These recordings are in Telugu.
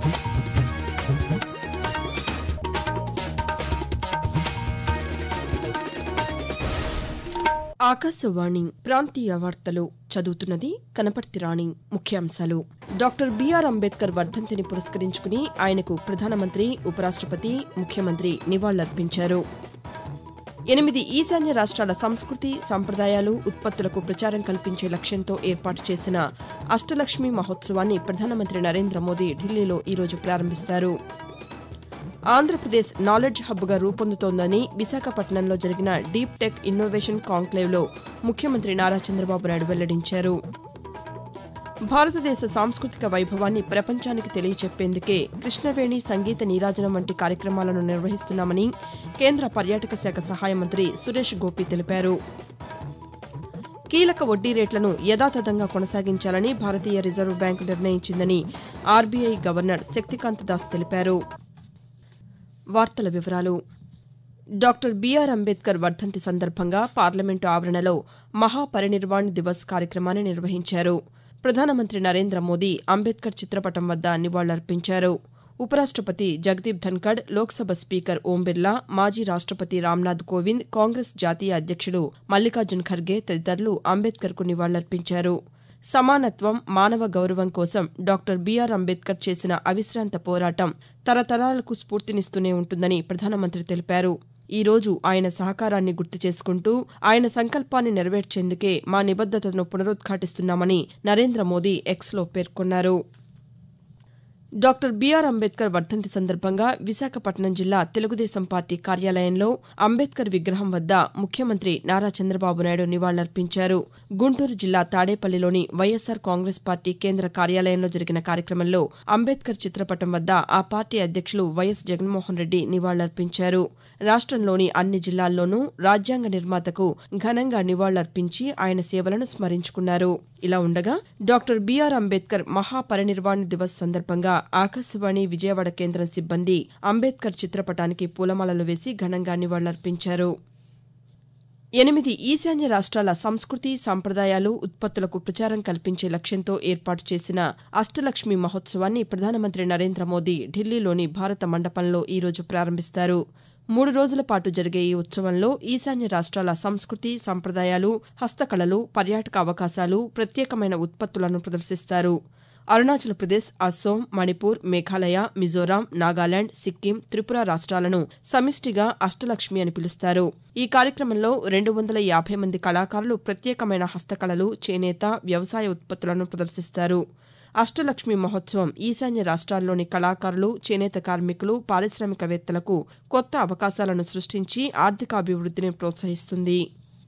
ఆకాశవాణి ప్రాంతీయ వార్తలు చదువుతున్నది కనపర్తి రాణి ముఖ్యాంశాలు డాక్టర్ బీఆర్ అంబేద్కర్ వర్ధంతిని పురస్కరించుకుని ఆయనకు ప్రధానమంత్రి ఉపరాష్టపతి ముఖ్యమంత్రి నివాళులర్పించారు ఎనిమిది ఈశాన్య రాష్ట్రాల సంస్కృతి సంప్రదాయాలు ఉత్పత్తులకు ప్రచారం కల్పించే లక్ష్యంతో ఏర్పాటు చేసిన అష్టలక్ష్మి మహోత్సవాన్ని ప్రధానమంత్రి నరేంద్ర మోదీ ఢిల్లీలో ఈరోజు ప్రారంభిస్తారు ఆంధ్రప్రదేశ్ నాలెడ్జ్ హబ్గా రూపొందుతోందని విశాఖపట్నంలో జరిగిన డీప్ టెక్ ఇన్నోవేషన్ కాంక్లేవ్లో ముఖ్యమంత్రి నారా చంద్రబాబు నాయుడు వెల్లడించారు భారతదేశ సాంస్కృతిక వైభవాన్ని ప్రపంచానికి తెలియచెప్పేందుకే కృష్ణవేణి సంగీత నీరాజనం వంటి కార్యక్రమాలను నిర్వహిస్తున్నామని కేంద్ర పర్యాటక శాఖ సహాయ మంత్రి సురేష్ గోపి తెలిపారు కీలక వడ్డీ రేట్లను యథాతథంగా కొనసాగించాలని భారతీయ రిజర్వ్ బ్యాంకు నిర్ణయించిందని ఆర్బీఐ గవర్నర్ శక్తికాంత దాస్ తెలిపారు వార్తల వివరాలు డాక్టర్ బీఆర్ అంబేద్కర్ వర్ధంతి సందర్భంగా పార్లమెంటు ఆవరణలో మహాపరినిర్వాణ్ దివస్ కార్యక్రమాన్ని నిర్వహించారు ప్రధానమంత్రి నరేంద్ర మోదీ అంబేద్కర్ చిత్రపటం వద్ద నివాళులర్పించారు ఉపరాష్టపతి జగదీప్ ధన్కడ్ లోక్సభ స్పీకర్ ఓం బిర్లా మాజీ రాష్టపతి రామ్నాథ్ కోవింద్ కాంగ్రెస్ జాతీయ అధ్యక్షుడు మల్లికార్జున్ ఖర్గే తదితరులు అంబేద్కర్కు నివాళులర్పించారు సమానత్వం మానవ గౌరవం కోసం డాక్టర్ బీఆర్ అంబేద్కర్ చేసిన అవిశ్రాంత పోరాటం తరతరాలకు స్ఫూర్తినిస్తూనే ఉంటుందని ప్రధానమంత్రి తెలిపారు ఈ రోజు ఆయన సహకారాన్ని గుర్తు చేసుకుంటూ ఆయన సంకల్పాన్ని నెరవేర్చేందుకే మా నిబద్దతను పునరుద్ఘాటిస్తున్నామని నరేంద్ర మోదీ ఎక్స్లో పేర్కొన్నారు డాక్టర్ బీఆర్ అంబేద్కర్ వర్ధంతి సందర్భంగా విశాఖపట్నం జిల్లా తెలుగుదేశం పార్టీ కార్యాలయంలో అంబేద్కర్ విగ్రహం వద్ద ముఖ్యమంత్రి నారా చంద్రబాబు నాయుడు నివాళులర్పించారు గుంటూరు జిల్లా తాడేపల్లిలోని వైఎస్సార్ కాంగ్రెస్ పార్టీ కేంద్ర కార్యాలయంలో జరిగిన కార్యక్రమంలో అంబేద్కర్ చిత్రపటం వద్ద ఆ పార్టీ అధ్యక్షులు వైఎస్ జగన్మోహన్ రెడ్డి నివాళులర్పించారు రాష్టంలోని అన్ని జిల్లాల్లోనూ రాజ్యాంగ నిర్మాతకు ఘనంగా నివాళులర్పించి ఆయన సేవలను స్మరించుకున్నారు ఇలా ఉండగా డాక్టర్ బీఆర్ అంబేద్కర్ మహాపరినిర్వాణ్ దివస్ సందర్భంగా ఆకాశవాణి విజయవాడ కేంద్రం సిబ్బంది అంబేద్కర్ చిత్రపటానికి పూలమాలలు వేసి ఘనంగా నివాళులర్పించారు ఎనిమిది ఈశాన్య రాష్ట్రాల సంస్కృతి సంప్రదాయాలు ఉత్పత్తులకు ప్రచారం కల్పించే లక్ష్యంతో ఏర్పాటు చేసిన అష్టలక్ష్మి మహోత్సవాన్ని ప్రధానమంత్రి నరేంద్ర మోదీ ఢిల్లీలోని భారత మండపంలో ఈరోజు ప్రారంభిస్తారు మూడు రోజుల పాటు జరిగే ఈ ఉత్సవంలో ఈశాన్య రాష్ట్రాల సంస్కృతి సంప్రదాయాలు హస్తకళలు పర్యాటక అవకాశాలు ప్రత్యేకమైన ఉత్పత్తులను ప్రదర్శిస్తారు అరుణాచల్ ప్రదేశ్ అస్సోం మణిపూర్ మేఘాలయ మిజోరాం నాగాలాండ్ సిక్కిం త్రిపుర రాష్ట్రాలను సమిష్టిగా అష్టలక్ష్మి అని పిలుస్తారు ఈ కార్యక్రమంలో రెండు వందల యాభై మంది కళాకారులు ప్రత్యేకమైన హస్తకళలు చేనేత వ్యవసాయ ఉత్పత్తులను ప్రదర్శిస్తారు అష్టలక్ష్మి మహోత్సవం ఈశాన్య రాష్ట్రాల్లోని కళాకారులు చేనేత కార్మికులు పారిశ్రామికవేత్తలకు కొత్త అవకాశాలను సృష్టించి ఆర్థికాభివృద్ధిని ప్రోత్సహిస్తుంది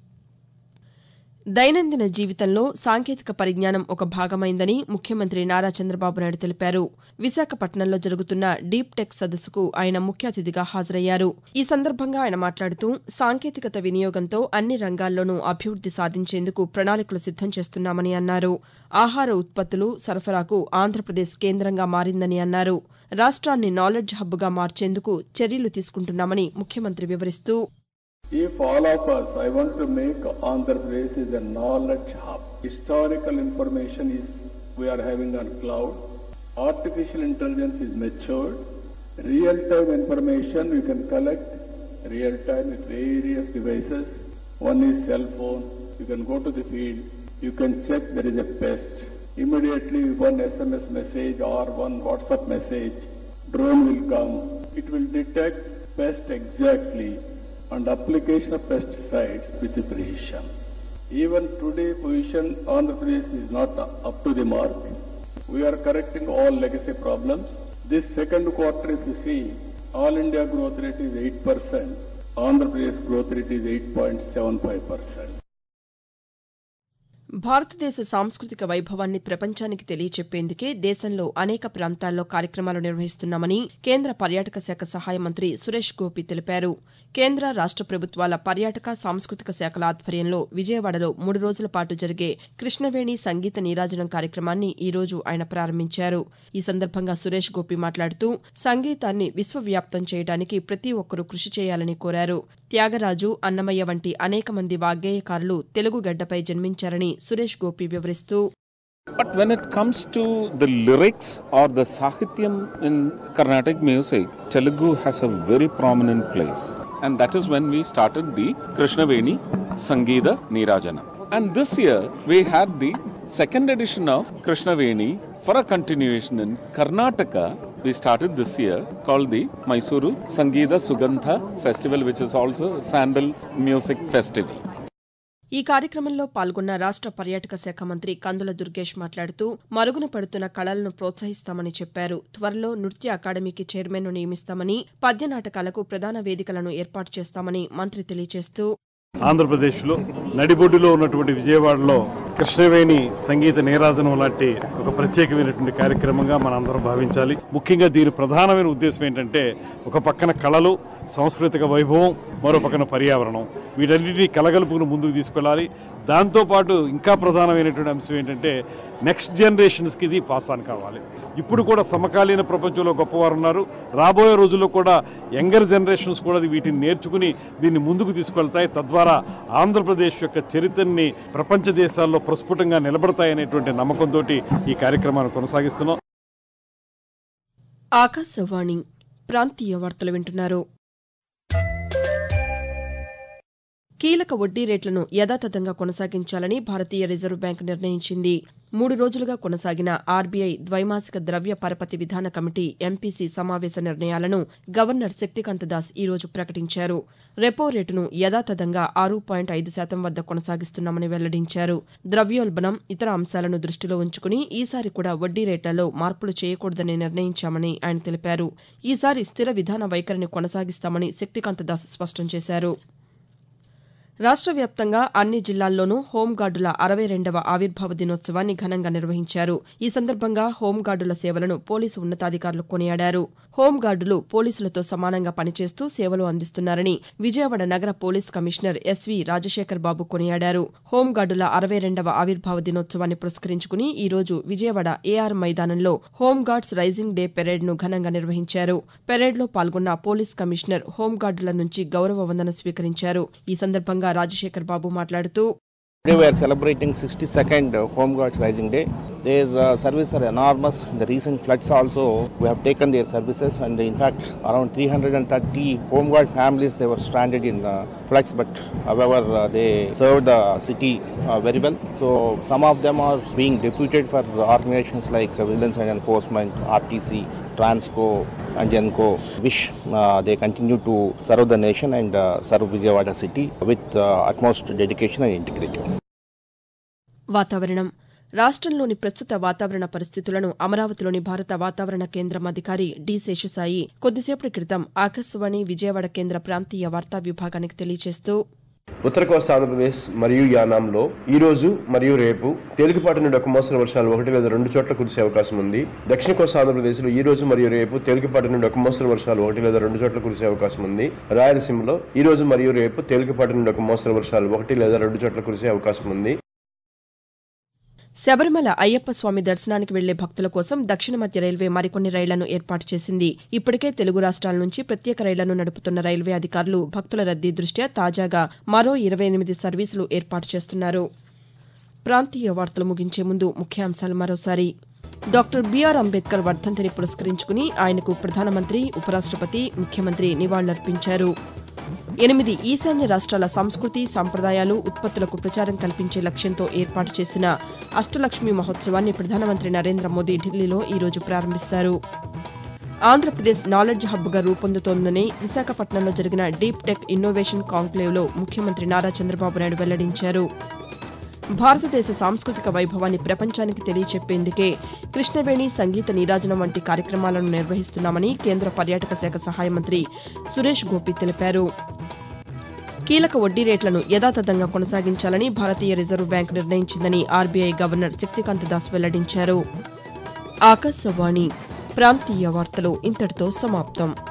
దైనందిన జీవితంలో సాంకేతిక పరిజ్ఞానం ఒక భాగమైందని ముఖ్యమంత్రి నారా చంద్రబాబు నాయుడు తెలిపారు విశాఖపట్నంలో జరుగుతున్న డీప్ టెక్ సదస్సుకు ఆయన ముఖ్య అతిథిగా హాజరయ్యారు ఈ సందర్భంగా ఆయన మాట్లాడుతూ సాంకేతికత వినియోగంతో అన్ని రంగాల్లోనూ అభివృద్ది సాధించేందుకు ప్రణాళికలు సిద్దం చేస్తున్నామని అన్నారు ఆహార ఉత్పత్తులు సరఫరాకు ఆంధ్రప్రదేశ్ కేంద్రంగా మారిందని అన్నారు రాష్ట్రాన్ని నాలెడ్జ్ హబ్గా మార్చేందుకు చర్యలు తీసుకుంటున్నామని ముఖ్యమంత్రి వివరిస్తూ If all of us, I want to make Andhra Pradesh is a knowledge hub. Historical information is we are having on cloud. Artificial intelligence is matured. Real-time information we can collect real-time with various devices. One is cell phone. You can go to the field. You can check there is a pest. Immediately one SMS message or one WhatsApp message, drone will come. It will detect pest exactly and application of pesticides with precision. Even today position Andhra Pradesh is not up to the mark. We are correcting all legacy problems. This second quarter if you see, all India growth rate is 8%. Andhra Pradesh growth rate is 8.75%. భారతదేశ సాంస్కృతిక వైభవాన్ని ప్రపంచానికి తెలియచెప్పేందుకే దేశంలో అనేక ప్రాంతాల్లో కార్యక్రమాలు నిర్వహిస్తున్నామని కేంద్ర పర్యాటక శాఖ సహాయ మంత్రి సురేష్ గోపి తెలిపారు కేంద్ర రాష్ట ప్రభుత్వాల పర్యాటక సాంస్కృతిక శాఖల ఆధ్వర్యంలో విజయవాడలో మూడు రోజుల పాటు జరిగే కృష్ణవేణి సంగీత నీరాజనం కార్యక్రమాన్ని ఈ రోజు ఆయన ప్రారంభించారు ఈ సందర్భంగా సురేష్ గోపి మాట్లాడుతూ సంగీతాన్ని విశ్వవ్యాప్తం చేయడానికి ప్రతి ఒక్కరూ కృషి చేయాలని కోరారు త్యాగరాజు అన్నమయ్య వంటి అనేక మంది వాగ్గేయకారులు తెలుగు గడ్డపై జన్మించారని సురేష్ గోపి వివరిస్తూ But when it comes to the lyrics or the sahityam in Carnatic music, Telugu has a very prominent place. And that is when we started the Krishnaveni Sangeeta Nirajana. And this year we had the second edition of Krishnaveni for a continuation in Karnataka. We started this year called the Mysuru Sangeeta Sugandha Festival, which is also Sandal Music Festival. ఈ కార్యక్రమంలో పాల్గొన్న రాష్ట పర్యాటక శాఖ మంత్రి కందుల దుర్గేష్ మాట్లాడుతూ మరుగున పడుతున్న కళలను ప్రోత్సహిస్తామని చెప్పారు త్వరలో నృత్య అకాడమీకి చైర్మన్ను నియమిస్తామని పద్య నాటకాలకు ప్రధాన వేదికలను ఏర్పాటు చేస్తామని మంత్రి తెలియజేస్తూ ఆంధ్రప్రదేశ్లో నడిబొడ్డులో ఉన్నటువంటి విజయవాడలో కృష్ణవేణి సంగీత నీరాజనం లాంటి ఒక ప్రత్యేకమైనటువంటి కార్యక్రమంగా మనందరం భావించాలి ముఖ్యంగా దీని ప్రధానమైన ఉద్దేశం ఏంటంటే ఒక పక్కన కళలు సాంస్కృతిక వైభవం మరో పక్కన పర్యావరణం వీటన్నిటినీ కలగలుపుకుని ముందుకు తీసుకెళ్ళాలి దాంతోపాటు ఇంకా ప్రధానమైనటువంటి అంశం ఏంటంటే నెక్స్ట్ జనరేషన్స్కి ఇది పాస్ ఆన్ కావాలి ఇప్పుడు కూడా సమకాలీన ప్రపంచంలో గొప్పవారు ఉన్నారు రాబోయే రోజుల్లో కూడా యంగర్ జనరేషన్స్ కూడా వీటిని నేర్చుకుని దీన్ని ముందుకు తీసుకెళ్తాయి తద్వారా ఆంధ్రప్రదేశ్ యొక్క చరిత్రని ప్రపంచ దేశాల్లో ప్రస్ఫుటంగా నిలబడతాయనేటువంటి నమ్మకంతో ఈ కార్యక్రమాన్ని కొనసాగిస్తున్నాం ఆకాశవాణి ప్రాంతీయ వార్తలు వింటున్నారు కీలక వడ్డీ రేట్లను యథాతథంగా కొనసాగించాలని భారతీయ రిజర్వ్ బ్యాంక్ నిర్ణయించింది మూడు రోజులుగా కొనసాగిన ఆర్బీఐ ద్వైమాసిక ద్రవ్య పరపతి విధాన కమిటీ ఎంపీసీ సమావేశ నిర్ణయాలను గవర్నర్ శక్తికాంత దాస్ ఈ రోజు ప్రకటించారు రెపో రేటును యథాతథంగా ఆరు పాయింట్ ఐదు శాతం వద్ద కొనసాగిస్తున్నామని వెల్లడించారు ద్రవ్యోల్బణం ఇతర అంశాలను దృష్టిలో ఉంచుకుని ఈసారి కూడా వడ్డీ రేట్లలో మార్పులు చేయకూడదని నిర్ణయించామని ఆయన తెలిపారు ఈసారి స్థిర విధాన వైఖరిని కొనసాగిస్తామని శక్తికాంత దాస్ స్పష్టం చేశారు రాష్ట్ర వ్యాప్తంగా అన్ని జిల్లాల్లోనూ హోంగార్డుల అరవై రెండవ ఆవిర్భావ దినోత్సవాన్ని ఘనంగా నిర్వహించారు ఈ సందర్భంగా హోంగార్డుల సేవలను పోలీసు ఉన్నతాధికారులు కొనియాడారు హోంగార్డులు పోలీసులతో సమానంగా పనిచేస్తూ సేవలు అందిస్తున్నారని విజయవాడ నగర police commissioner SV Rajasekhar Babu కొనియాడారు హోంగార్డుల అరవై రెండవ ఆవిర్భావ దినోత్సవాన్ని పురస్కరించుకుని ఈ రోజు విజయవాడ ఏఆర్ మైదానంలో హోంగార్డ్స్ రైజింగ్ డే పెరేడ్ను ఘనంగా నిర్వహించారు పెరేడ్లో పాల్గొన్న పోలీస్ కమిషనర్ హోంగార్డుల నుంచి గౌరవ వందన స్వీకరించారు ఈ సందర్భంగా రాజశేఖర్ బాబు మాట్లాడుతూ Today we are celebrating 62nd uh, Home Guards Rising Day. Their uh, services are enormous. The recent floods also, we have taken their services and in fact around 330 Home Guard families, they were stranded in uh, floods but however uh, they served the city uh, very well. So some of them are being deputed for organizations like uh, Vigilance and Enforcement, RTC, Transco and Genco. Wish uh, they continue to serve the nation and uh, serve Vijayawada city with uh, utmost dedication and integrity. వాతావరణం రాష్ట్రంలోని ప్రస్తుత వాతావరణ పరిస్థితులను అమరావతిలోని భారత వాతావరణ కేంద్రం అధికారి డి శేషసాయి కొద్దిసేపటి క్రితం ఆకాశవాణి విజయవాడ కేంద్ర ప్రాంతీయ వార్తా విభాగానికి తెలియజేస్తూ ఉత్తర కోస్తా ఆంధ్రప్రదేశ్ మరియు యానాంలో ఈ రోజు మరియు రేపు తేలికపాటి నుండి ఒక మోస్తరు వర్షాలు ఒకటి లేదా రెండు చోట్ల కురిసే అవకాశం ఉంది దక్షిణ కోస్తా ఆంధ్రప్రదేశ్లో ఈ రోజు మరియు రేపు తేలికపాటి నుండి ఒక మోస్తరు వర్షాలు ఒకటి లేదా రెండు చోట్ల కురిసే అవకాశం ఉంది రాయలసీమలో ఈ రోజు మరియు రేపు తేలికపాటి నుండి ఒక మోస్తరు వర్షాలు ఒకటి లేదా రెండు చోట్ల కురిసే అవకాశం ఉంది శబరిమల అయ్యప్ప స్వామి దర్శనానికి వెళ్లే భక్తుల కోసం దక్షిణ మధ్య రైల్వే మరికొన్ని రైళ్లను ఏర్పాటు చేసింది ఇప్పటికే తెలుగు రాష్ట్రాల నుంచి ప్రత్యేక రైళ్లను నడుపుతున్న రైల్వే అధికారులు భక్తుల రద్దీ దృష్ట్యా తాజాగా మరో ఇరవై ఎనిమిది సర్వీసులు ఏర్పాటు చేస్తున్నారు ప్రాంతీయ వార్తలు ముగించే ముందు ముఖ్యాంశాలు మరోసారి డాక్టర్ బీఆర్ అంబేద్కర్ వర్ధంతిని పురస్కరించుకుని ఆయనకు ప్రధానమంత్రి ఉపరాష్టపతి ముఖ్యమంత్రి నివాళులర్పించారు ఎనిమిది ఈశాన్య రాష్ట్రాల సంస్కృతి సంప్రదాయాలు ఉత్పత్తులకు ప్రచారం కల్పించే లక్ష్యంతో ఏర్పాటు చేసిన అష్టలక్ష్మి మహోత్సవాన్ని ప్రధానమంత్రి నరేంద్ర మోదీ ఢిల్లీలో ఈరోజు ప్రారంభిస్తారు ఆంధ్రప్రదేశ్ నాలెడ్జ్ హబ్గా రూపొందుతోందని విశాఖపట్నంలో జరిగిన డీప్ టెక్ ఇన్నోవేషన్ కాంక్లేవ్లో ముఖ్యమంత్రి నారా చంద్రబాబు నాయుడు వెల్లడించారు భారతదేశ సాంస్కృతిక వైభవాన్ని ప్రపంచానికి తెలియచెప్పేందుకే కృష్ణవేణి సంగీత నీరాజనం వంటి కార్యక్రమాలను నిర్వహిస్తున్నామని కేంద్ర పర్యాటక శాఖ సహాయ మంత్రి సురేష్ గోపి తెలిపారు కీలక వడ్డీ రేట్లను యథాతథంగా కొనసాగించాలని భారతీయ రిజర్వ్ బ్యాంక్ నిర్ణయించిందని ఆర్బీఐ గవర్నర్ శక్తికాంత దాస్ వెల్లడించారు ఆకాశవాణి ప్రాంతీయ వార్తలు ఇంతటితో సమాప్తం